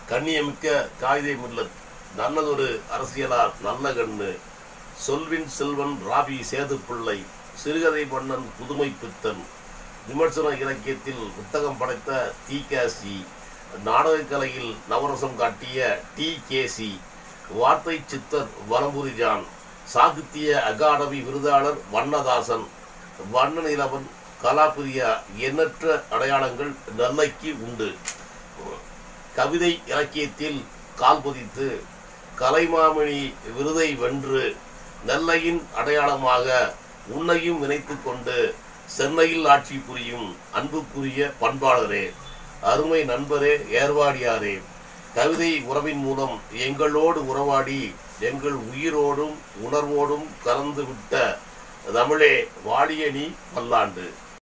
கண்ணியமிக்க காகிதை மில்லத் நல்லதொரு அரசியலார் நல்ல கண்ணு சொல்வின் செல்வன் ராபி சேதுப்பிள்ளை சிறுகதை மன்னன் புதுமை பித்தன் விமர்சன இலக்கியத்தில் புத்தகம் படைத்த தி கேசி நாடகக் கலையில் நவரசம் காட்டிய டி கேசி வார்த்தை சித்தர் வலம்புரி ஜான் சாகித்ய அகாடமி விருதாளர் வண்ணதாசன் வண்ண நிலவன் கலாபிரியா எண்ணற்ற அடையாளங்கள் நெல்லைக்கு உண்டு கவிதை இலக்கியத்தில் கால் பதித்து கலைமாமணி விருதை வென்று நெல்லையின் அடையாளமாக உன்னையும் இணைத்து கொண்டு சென்னையில் ஆட்சி புரியும் அன்புக்குரிய பண்பாளரே அருமை நண்பரே ஏர்வாடியாரே கவிதை உறவின் மூலம் எங்களோடு உறவாடி எங்கள் உயிரோடும் உணர்வோடும் கலந்து விட்ட தமிழே வாழிய நீ பல்லாண்டு